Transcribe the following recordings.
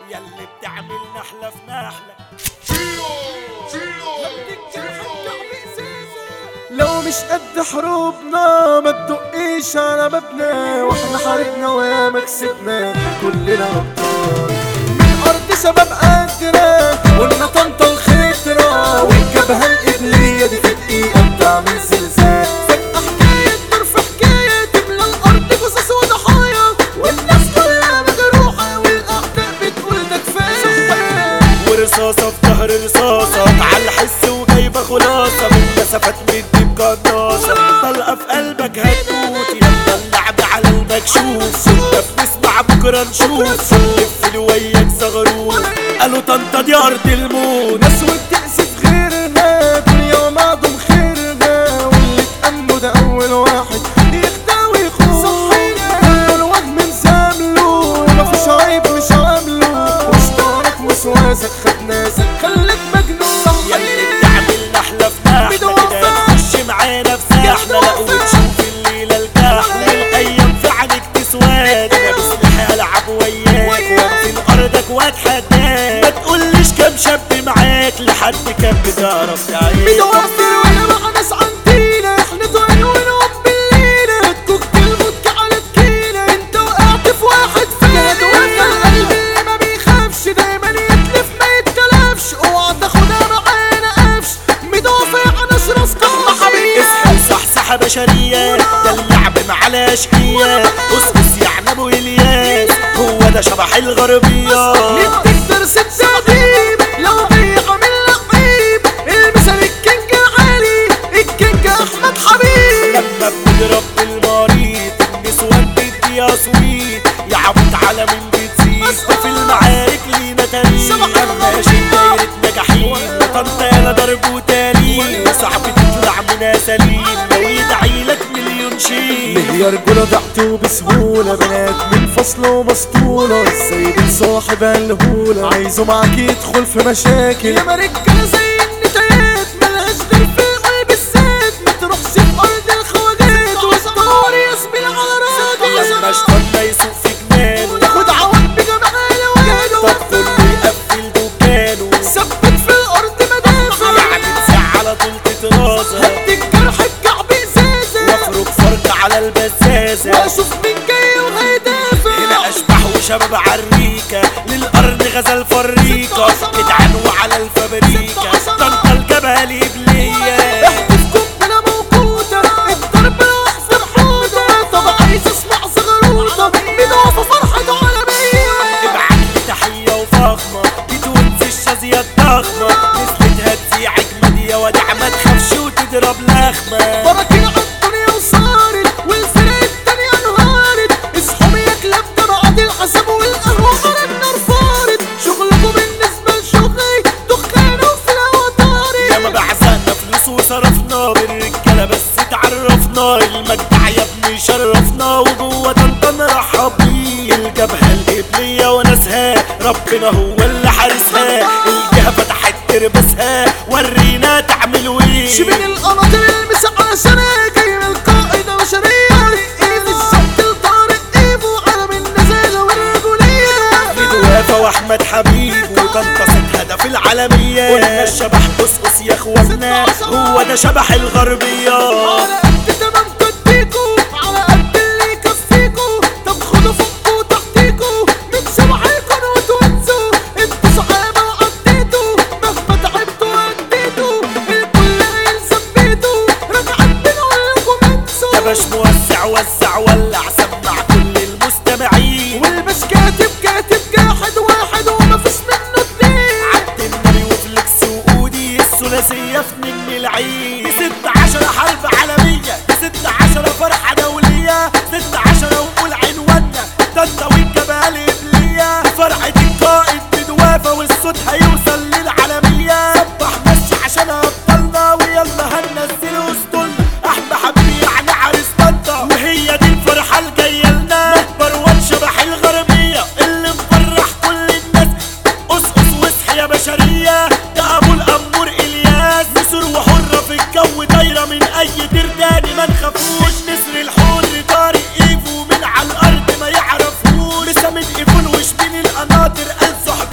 ياللي بتعمل نحلة في نحلة لو مش قد حروبنا ما تدقيش على بابنا واحنا حاربنا وياما كسبنا كلنا ابطال من ارض شباب قدنا قلنا طنطا الخطرة والجبهة القبلية دي في دقيقة بتعمل زلزال فجأة حكاية طرف حكاية تملى الارض قصص وضحايا والناس كلها مجروحة والاعداء بتقول ده كفاية ورصاصة في ظهر رصاصة على الحس وجايبة خلاصة من مسافات مدي بقناصة طلقة في قلبك هتموت يلا اللعب على المكشوف كنا بنسمع بكرة نشوف لف لي وياك زغروف قالوا طنطا دي أرض الموت ناس وبتقسف غيرنا دنيا ومعدوم خيرنا واللي تأمنه ده أول واحد يخدع ويخون صحينا كل الواد من زامله مفيش عيب مش عامله وشطارك وسواسك خد ناسك خليك مجنون ياللي صحيح بتعمل نحلة في نحلة بدوافع. كده تخش معانا في ساحنا لا بدوافع. وتشوف الليلة الكحلة الأيام في عينك تسواد أنا بسلاحي ألعب وياك وأنزل أرضك وأتحداك ما تقوليش كام شاب معاك لحد كان بتعرف تعيش بتوفر وانا مع ناس عندينا احنا طايرين ونقوم بالليلة كوكتيل فودكا على تكيلة انت وقعت في واحد فينا دوافع القلب اللي ما بيخافش دايما يتلف ما يتلفش اوعى تاخدها معانا قفش مدافع انا اشرس قمة حبيبي اصحى وصحصحة بشرية ده اللعب مع الأشقياء قصقص يعني أبو إلياس هو ده شبح الغربية نديك درس التعذيب لو بيعمل لعيب المثل الكينج عالي الكينج احمد حبيب لما بنضرب بالمريض النسوان بدي اصويت يا عبط على من بتزيد في المعارك لينا تاريخ ماشي دايرة نجاحين وطنطا يالا ضرب وتاريخ صعب تطلع منها سليم لو يدعي لك مليون شيء يا رجولة ضعتوا بسهولة بنات من فصل ومسطولة ازاي بتصاحب الهولة عايزه معاك يدخل في مشاكل يا رجالة زي النتايات ملهاش غير في القلب الساد ما تروحش في ارض الخواجات واستمر يسبيل على راجل لما اشتنا يسوق في جنانه تاخد عوض بجمع الوان طب كله يقفل دكانه ثبت في الارض مدافع يعني تسع على طول تترازة هدي الجرح بكعب ازازة وافرك فرج على البزازة واشوف مين جاي وهيدافع هنا اشباح وشباب عريكة للقرن غزل فريقة جدعان وعلى الفبريكة طنطا الجبهة الإبلية احتفكم بلا موجودة الضرب الاحفر حودة طب عايز اسمع زغروطة بدوفة فرحة عالمية ابعت لي تحية وفخمة دي تونس الشاذية الضخمة نزلتها تذيع اجمد يا ودع ما تخافش وتضرب لخمة براكين عالدنيا وصارت والفرق التانية انهارت اصحابي يا كلاب ده بعد الحساب والقهوة غير النار فارت شغلكم بالنسبة لشغلي دخان وفي الهوا طارت ياما بعزقنا فلوس وصرفنا بالرجالة بس اتعرفنا المجدع يا ابني شرفنا وجوه طنطا نرحب بيه الجبهة القبلية وناسها ربنا هو اللي حارسها الجهة فتحت تربسها ورينا تعمل ويه شبين القناطر المس علشان جاي من القائدة بشرية ايه الشط لطارق ايفو عالم النزالة والرجولية بدوافة واحمد حبيب وطنطا ست هدف العالمية قلنا الشبح قصقص يا اخوانا هو ده شبح الغربية على قد تمام تديكو على قد اللي يكفيكو طب خدوا فوقكو تحتيكو من شبحيكم وتونسوا انتوا صحابة وعديتوا مهما تعبتوا واديتوا الكل هيلزم بيتوا رجعت بنقول لكم انسوا يا باش موزع وزع ولع سمع كل المستمعين والمش كاتب كاتب جاحد واحد ومفيش منه اتنين عبد النبي وفليكس وقودي الثلاثية في من العين دي ست عشرة حرب عالمية دي ست عشرة فرحة دولية ست عشرة ونقول عنوانا طنطا والجبال الإبلية فرحة القائد بدوافة والصوت هيوصل للعالمية صبح مشي عشان أبطالنا ويلا هننزل وسطنا أحمى حبيبي يعني عريس طنطا وهي دي الفرحة الجاية لنا نكبر ونشبح الغربية اللي مفرح كل الناس قصقص واصحي يا بشرية ده أبو الأمور إلياس نسر وحرة في الجو دايرة من أي دير تاني ما نخافوش نسر الحر طارق إيفو من على الأرض ما يعرفوش لسه من إيفون وش من القناطر قال صحبة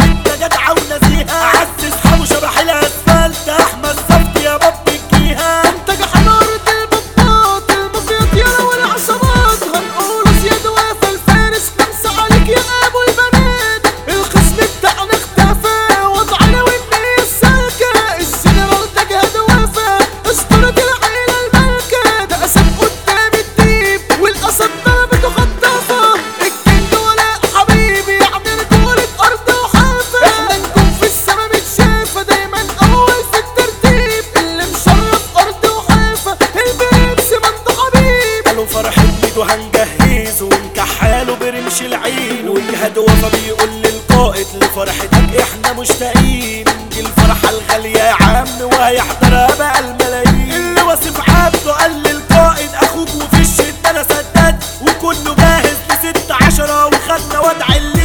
فبيقول للقائد لفرحتك احنا مشتاقين دي الفرحة الغالية يا عم وهيحضرها بقى الملايين اللي وصف عبده قال للقائد اخوك وفي الشدة انا سداد وكله جاهز لست عشرة وخدنا وضع اللي